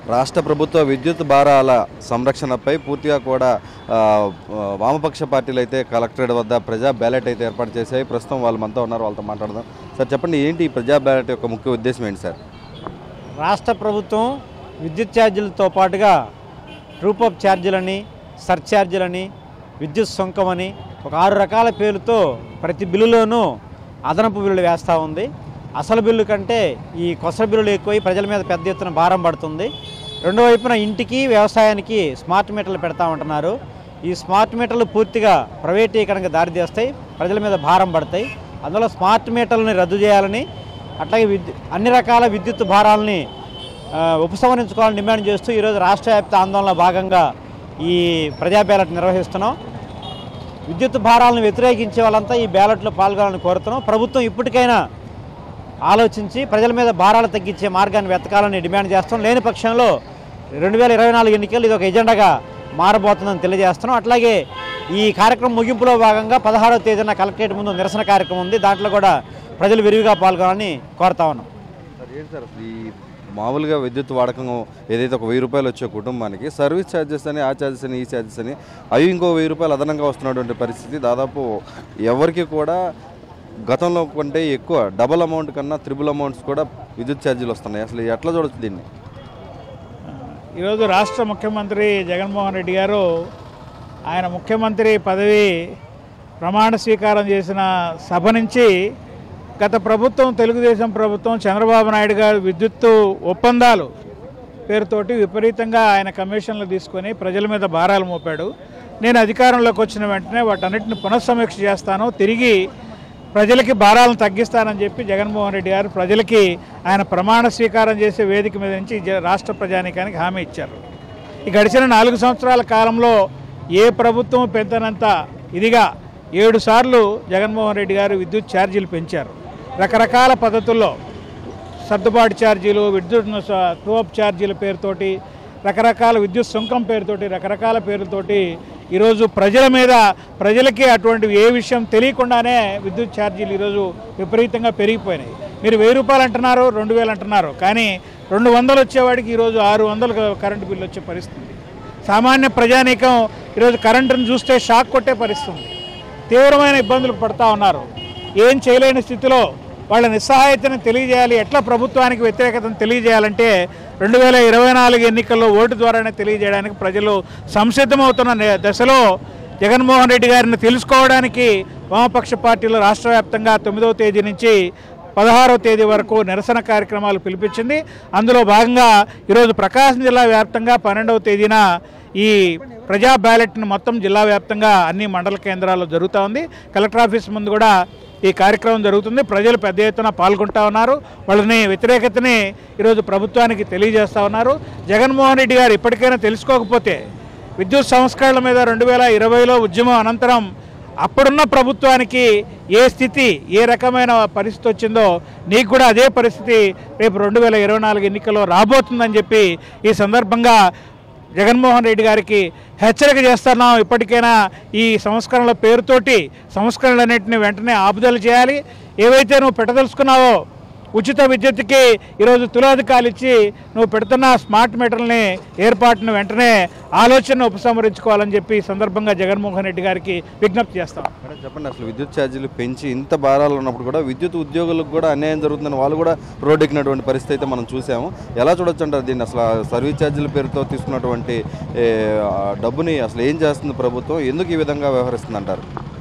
రాష్ట్ర ప్రభుత్వ విద్యుత్ భారాల సంరక్షణపై పూర్తిగా కూడా ఆ, వామపక్ష పార్టీలు అయితే కలెక్టరేట్ వద్ద ప్రజా బ్యాలెట్ అయితే ఏర్పాటు చేశాయి ప్రస్తుతం వాళ్ళు మనతో ఉన్నారు వాళ్ళతో మాట్లాడదాం సార్ చెప్పండి ఏంటి ఈ ప్రజా బ్యాలెట్ యొక్క ముఖ్య ఉద్దేశం ఏంటి సార్ రాష్ట్ర ప్రభుత్వం విద్యుత్ ఛార్జీలతో పాటుగా ట్రూప్ ఆఫ్ ఛార్జీలని సర్ఛార్జీలని విద్యుత్ సుంకం అని ఒక ఆరు రకాల పేర్లతో ప్రతి బిల్లులోనూ అదనపు బిల్లులు వేస్తూ ఉంది అసలు బిల్లు కంటే ఈ కొస బిల్లులు ఎక్కువై ప్రజల మీద పెద్ద ఎత్తున భారం పడుతుంది రెండో వైపున ఇంటికి వ్యవసాయానికి స్మార్ట్ మీటర్లు పెడతా ఉంటున్నారు ఈ స్మార్ట్ మీటర్లు పూర్తిగా ప్రైవేటీకరణకు దారితీస్తాయి ప్రజల మీద భారం పడతాయి అందులో స్మార్ట్ మీటర్లని రద్దు చేయాలని అట్లాగే విద్యు అన్ని రకాల విద్యుత్ భారాలని ఆ, ఉపసంహరించుకోవాలని డిమాండ్ చేస్తూ ఈరోజు రాష్ట్ర వ్యాప్త ఆందోళనలో భాగంగా ఈ ప్రజా బ్యాలెట్ నిర్వహిస్తున్నాం విద్యుత్ భారాలను వ్యతిరేకించే వాళ్ళంతా ఈ బ్యాలెట్లో పాల్గొనాలని కోరుతున్నాం ప్రభుత్వం ఇప్పటికైనా ఆలోచించి ప్రజల మీద భారాలు తగ్గించే మార్గాన్ని వెతకాలని డిమాండ్ చేస్తాం లేని పక్షంలో రెండు వేల ఇరవై నాలుగు ఎన్నికలు ఇది ఒక ఎజెండాగా మారబోతుందని తెలియజేస్తున్నాం అట్లాగే ఈ కార్యక్రమం ముగింపులో భాగంగా పదహారవ తేదీన కలెక్టరేట్ ముందు నిరసన కార్యక్రమం ఉంది దాంట్లో కూడా ప్రజలు విరివిగా పాల్గొనాలని కోరుతా ఉన్నాం సార్ ఏంటి సార్ అసలు ఈ మామూలుగా విద్యుత్ వాడకం ఏదైతే ఒక వెయ్యి రూపాయలు వచ్చే కుటుంబానికి సర్వీస్ ఛార్జెస్ అని ఆ ఛార్జెస్ అని ఈ ఛార్జెస్ అని అవి ఇంకో వెయ్యి రూపాయలు అదనంగా వస్తున్నటువంటి పరిస్థితి దాదాపు ఎవరికి కూడా గతంలో కంటే ఎక్కువ డబల్ అమౌంట్ కన్నా త్రిబుల్ అమౌంట్స్ కూడా విద్యుత్ ఛార్జీలు వస్తున్నాయి అసలు ఎట్లా చూడొచ్చు దీన్ని ఈరోజు రాష్ట్ర ముఖ్యమంత్రి జగన్మోహన్ రెడ్డి గారు ఆయన ముఖ్యమంత్రి పదవి ప్రమాణ స్వీకారం చేసిన సభ నుంచి గత ప్రభుత్వం తెలుగుదేశం ప్రభుత్వం చంద్రబాబు నాయుడు గారు విద్యుత్తు ఒప్పందాలు పేరుతోటి విపరీతంగా ఆయన కమిషన్లు తీసుకొని ప్రజల మీద భారాలు మోపాడు నేను అధికారంలోకి వచ్చిన వెంటనే వాటన్నిటిని పునఃసమీక్ష చేస్తాను తిరిగి ప్రజలకి భారాలను తగ్గిస్తానని చెప్పి జగన్మోహన్ రెడ్డి గారు ప్రజలకి ఆయన ప్రమాణ స్వీకారం చేసే వేదిక మీద నుంచి జ- రాష్ట్ర ప్రజానీకానికి హామీ ఇచ్చారు ఈ గడిచిన నాలుగు సంవత్సరాల కాలంలో ఏ ప్రభుత్వం పెద్దనంత ఇదిగా ఏడు సార్లు జగన్మోహన్ రెడ్డి గారు విద్యుత్ ఛార్జీలు పెంచారు రకరకాల పద్ధతుల్లో సర్దుబాటు ఛార్జీలు విద్యుత్ టోప్ ఛార్జీల పేరుతోటి రకరకాల విద్యుత్ సుంకం పేరుతోటి రకరకాల పేర్లతోటి ఈరోజు ప్రజల మీద ప్రజలకి అటువంటి ఏ విషయం తెలియకుండానే విద్యుత్ ఛార్జీలు ఈరోజు విపరీతంగా పెరిగిపోయినాయి మీరు వెయ్యి రూపాయలు అంటున్నారు రెండు వేలు అంటున్నారు కానీ రెండు వందలు వచ్చేవాడికి ఈరోజు ఆరు వందలు కరెంటు బిల్లు వచ్చే పరిస్థితి సామాన్య ప్రజానీకం ఈరోజు కరెంటును చూస్తే షాక్ కొట్టే పరిస్థితి ఉంది తీవ్రమైన ఇబ్బందులు పడతా ఉన్నారు ఏం చేయలేని స్థితిలో వాళ్ళ నిస్సహాయతను తెలియజేయాలి ఎట్లా ప్రభుత్వానికి వ్యతిరేకతను తెలియజేయాలంటే రెండు వేల ఇరవై నాలుగు ఎన్నికల్లో ఓటు ద్వారానే తెలియజేయడానికి ప్రజలు సంసిద్ధమవుతున్న నే- దశలో జగన్మోహన్ రెడ్డి గారిని తెలుసుకోవడానికి వామపక్ష పార్టీలు రాష్ట్ర వ్యాప్తంగా తొమ్మిదవ తేదీ నుంచి పదహారవ తేదీ వరకు నిరసన కార్యక్రమాలు పిలిపించింది అందులో భాగంగా ఈరోజు ప్రకాశం జిల్లా వ్యాప్తంగా పన్నెండవ తేదీన ఈ ప్రజా బ్యాలెట్ను మొత్తం జిల్లా వ్యాప్తంగా అన్ని మండల కేంద్రాల్లో జరుగుతూ ఉంది కలెక్టర్ ఆఫీస్ ముందు కూడా ఈ కార్యక్రమం జరుగుతుంది ప్రజలు పెద్ద ఎత్తున పాల్గొంటా ఉన్నారు వాళ్ళని వ్యతిరేకతని ఈరోజు ప్రభుత్వానికి తెలియజేస్తూ ఉన్నారు జగన్మోహన్ రెడ్డి గారు ఇప్పటికైనా తెలుసుకోకపోతే విద్యుత్ సంస్కరణల మీద రెండు వేల ఇరవైలో ఉద్యమం అనంతరం అప్పుడున్న ప్రభుత్వానికి ఏ స్థితి ఏ రకమైన పరిస్థితి వచ్చిందో నీకు కూడా అదే పరిస్థితి రేపు రెండు వేల ఇరవై నాలుగు ఎన్నికల్లో రాబోతుందని చెప్పి ఈ సందర్భంగా జగన్మోహన్ రెడ్డి గారికి హెచ్చరిక చేస్తున్నాం ఇప్పటికైనా ఈ సంస్కరణల పేరుతోటి సంస్కరణలన్నింటినీ వెంటనే ఆపుదల చేయాలి ఏవైతే నువ్వు పెట్టదలుచుకున్నావో ఉచిత విద్యుత్తుకి ఈరోజు తులాధికాలు ఇచ్చి నువ్వు పెడుతున్న స్మార్ట్ మీటర్లని ఏర్పాటును వెంటనే ఆలోచన ఉపసంహరించుకోవాలని చెప్పి ఈ సందర్భంగా జగన్మోహన్ రెడ్డి గారికి విజ్ఞప్తి చేస్తాం మేడం చెప్పండి అసలు విద్యుత్ ఛార్జీలు పెంచి ఇంత భారాలు ఉన్నప్పుడు కూడా విద్యుత్ ఉద్యోగులకు కూడా అన్యాయం జరుగుతుందని వాళ్ళు కూడా రోడ్డెక్కినటువంటి పరిస్థితి అయితే మనం చూసాము ఎలా చూడొచ్చు అంటారు దీన్ని అసలు ఆ సర్వీస్ ఛార్జీల పేరుతో తీసుకున్నటువంటి ఏ, ఆ డబ్బుని అసలు ఏం చేస్తుంది ప్రభుత్వం ఎందుకు ఈ విధంగా వ్యవహరిస్తుంది అంటారు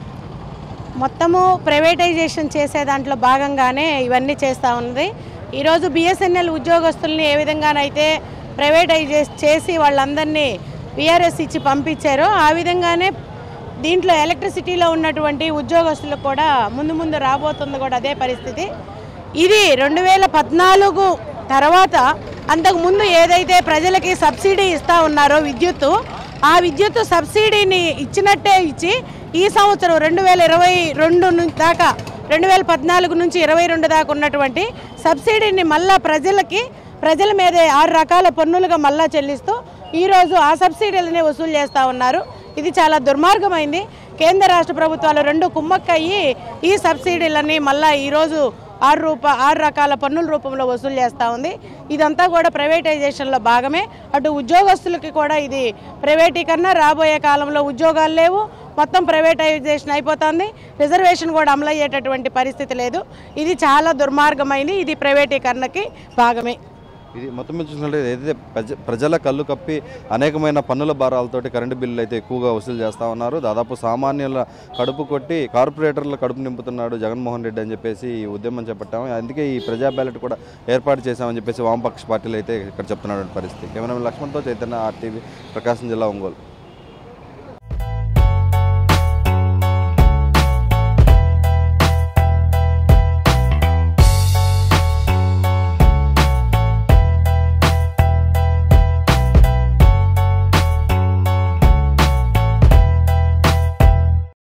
మొత్తము ప్రైవేటైజేషన్ చేసే దాంట్లో భాగంగానే ఇవన్నీ చేస్తూ ఉన్నది ఈరోజు బిఎస్ఎన్ఎల్ ఉద్యోగస్తుల్ని ఏ విధంగానైతే ప్రైవేటైజ్ చేసి వాళ్ళందరినీ విఆర్ఎస్ ఇచ్చి పంపించారో ఆ విధంగానే దీంట్లో ఎలక్ట్రిసిటీలో ఉన్నటువంటి ఉద్యోగస్తులకు కూడా ముందు ముందు రాబోతుంది కూడా అదే పరిస్థితి ఇది రెండు వేల పద్నాలుగు తర్వాత అంతకు ముందు ఏదైతే ప్రజలకి సబ్సిడీ ఇస్తా ఉన్నారో విద్యుత్తు ఆ విద్యుత్ సబ్సిడీని ఇచ్చినట్టే ఇచ్చి ఈ సంవత్సరం రెండు వేల ఇరవై రెండు నుంచి దాకా రెండు వేల పద్నాలుగు నుంచి ఇరవై రెండు దాకా ఉన్నటువంటి సబ్సిడీని మళ్ళా ప్రజలకి ప్రజల మీదే ఆరు రకాల పన్నులుగా మళ్ళా చెల్లిస్తూ ఈరోజు ఆ సబ్సిడీలనే వసూలు చేస్తూ ఉన్నారు ఇది చాలా దుర్మార్గమైంది కేంద్ర రాష్ట్ర ప్రభుత్వాలు రెండు కుమ్మక్కయ్యి ఈ సబ్సిడీలని మళ్ళా ఈరోజు ఆరు రూప ఆరు రకాల పన్నుల రూపంలో వసూలు చేస్తూ ఉంది ఇదంతా కూడా ప్రైవేటైజేషన్లో భాగమే అటు ఉద్యోగస్తులకి కూడా ఇది ప్రైవేటీకరణ రాబోయే కాలంలో ఉద్యోగాలు లేవు మొత్తం ప్రైవేటైజేషన్ అయిపోతుంది రిజర్వేషన్ కూడా అమలు అయ్యేటటువంటి పరిస్థితి లేదు ఇది చాలా దుర్మార్గమైనది ఇది ప్రైవేటీకరణకి భాగమే ఇది మొత్తం మీద చూసినట్లయితే ఏదైతే ప్రజ ప్రజల కళ్ళు కప్పి అనేకమైన పన్నుల భారాలతోటి కరెంటు బిల్లులు అయితే ఎక్కువగా వసూలు చేస్తూ ఉన్నారు దాదాపు సామాన్యుల కడుపు కొట్టి కార్పొరేటర్ల కడుపు నింపుతున్నాడు జగన్మోహన్ రెడ్డి అని చెప్పేసి ఈ ఉద్యమం చేపట్టాము అందుకే ఈ ప్రజా బ్యాలెట్ కూడా ఏర్పాటు చేశామని చెప్పేసి వామపక్ష పార్టీలు అయితే ఇక్కడ చెప్తున్నటువంటి పరిస్థితి కెమెరామెన్ లక్ష్మణ్తో చైతన్య ఆర్టీవీ ప్రకాశం జిల్లా ఒంగోలు